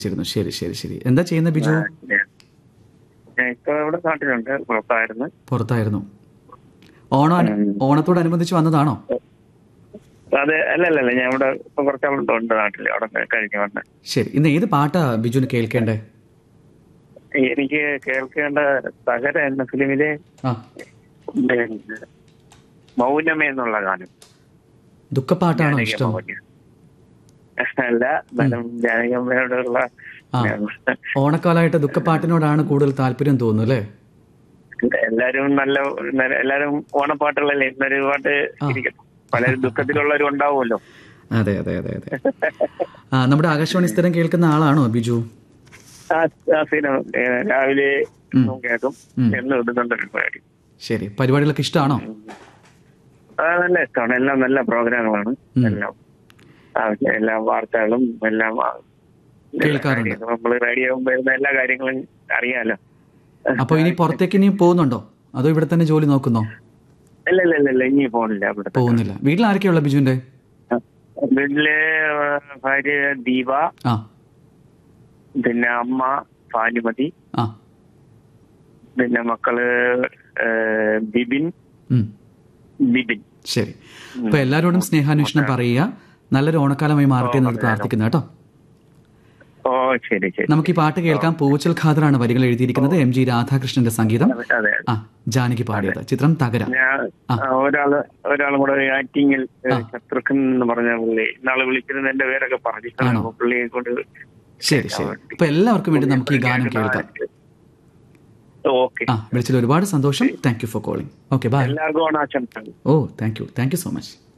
ചിരുന്നു ശരി ശരി ശരി എന്താ ചെയ്യുന്ന ബിജു ഞാൻ ഞാൻ ഇപ്പൊ ഇവിടെ നാട്ടിലുണ്ട് പുറത്തായിരുന്നു പുറത്തായിരുന്നു ഓണം ഓണത്തോടനുബന്ധിച്ച് വന്നതാണോ അതെ അല്ല അല്ല അല്ല ഞാൻ ഇവിടെ ഇപ്പൊ കുറച്ചാളുണ്ട് ഉണ്ട് നാട്ടിൽ അവിടെ കഴിഞ്ഞു വന്ന് ശരി ഇന്ന് ഏത് പാട്ടാ ബിജുവിന് കേൾക്കേണ്ടേ എനിക്ക് കേൾക്കേണ്ട തകര എന്ന ഫിലിമിലെ ആ പിന്നെ മൗനമേ എന്നുള്ള ഗാനം ദുഃഖപ്പാട്ടാണോ ജാനകി ഇഷ്ടം അമ്മ അല്ല എന്നാലും ജാനകമ്മയോടുള്ള ആ ഓണക്കാലമായിട്ട് ദുഃഖപ്പാട്ടിനോടാണ് കൂടുതൽ താല്പര്യം തോന്നുന്നു അല്ലേ എല്ലാരും നല്ല നല്ല- എല്ലാരും ഓണപ്പാട്ടുകളല്ലേ ഇന്നൊരു പാട്ട് ഇരിക്കട്ടെ പല ദുഃഖത്തിലുള്ളവരും ഉണ്ടാവുമല്ലോ അതെ അതെ അതെ അതെ ആ നമ്മുടെ ആകാശവാണി സ്ഥിരം കേൾക്കുന്ന ആളാണോ ബിജു ആ ആ സിനിമ ഏ, രാവിലെ ഉം. കേൾക്കും ഉം. എന്ന് ഇടുന്നുണ്ട് ഒരു പരിപാടി ശരി പരിപാടികളൊക്കെ ഇഷ്ടമാണോ ആ നല്ല ഇഷ്ടമാണ് എല്ലാം നല്ല പ്രോഗ്രാമുകളാണ് ഉം. എല്ലാം ആ, എല്ലാ വാർത്തകളും എല്ലാം ആ, കേൾക്കാറുണ്ട്. നമ്മൾ റേഡിയോ വരുന്ന എല്ലാ കാര്യങ്ങളും അറിയാലോ അപ്പോൾ ഇനി പുറത്തേക്ക് ഇനി പോകുന്നുണ്ടോ അതോ ഇവിടെ തന്നെ ജോലി നോക്കുന്നോ ഇല്ല ഇല്ല ഇല്ല ഇല്ല ഇനി പോണില്ല അവിടെ പോകുന്നില്ല വീട്ടിൽ ആരൊക്കെയുള്ള ബിജുവിന്റെ വീട്ടിലെ ആ, ഭാര്യ ദീപ ആ പിന്നെ അമ്മ ഭാനുമതി ആ പിന്നെ മക്കള് ഏ, ബിബിൻ ഉം. ബിബിൻ ശരി അപ്പൊ എല്ലാവരോടും സ്നേഹാന്വേഷണം പറയുക നല്ലൊരു ഓണക്കാലമായി മാറട്ടെ എന്ന് പ്രാർത്ഥിക്കുന്നു കേട്ടോ ഓ ശരി ശരി നമുക്ക് ഈ പാട്ട് കേൾക്കാം പൂച്ചൽ ഖാദറാണ് വരികൾ എഴുതിയിരിക്കുന്നത് എം ജി രാധാകൃഷ്ണന്റെ സംഗീതം അതെ ആ ജാനകി പാടിയത് ചിത്രം തകര ഞാൻ ആ, ഒരാള് ഒരാളും കൂടെ ആക്ടിങ്ങിൽ ശത്രുഘ്ൻ എന്ന് പറഞ്ഞ പുള്ളി നാളെ വിളിക്കുന്നത് എന്റെ പേരൊക്കെ പറഞ്ഞു ആണോ? അപ്പൊ പുള്ളിയെ കൊണ്ട് ശരി ശരി അപ്പൊ എല്ലാവർക്കും വേണ്ടി നമുക്ക് ഈ ഗാനം കേൾക്കാം ഓക്കെ ആ വിളിച്ചതിൽ ഒരുപാട് സന്തോഷം thank you for calling okay bye എല്ലാവർക്കും ഓണാശംസകൾ ഓ thank you thank you so much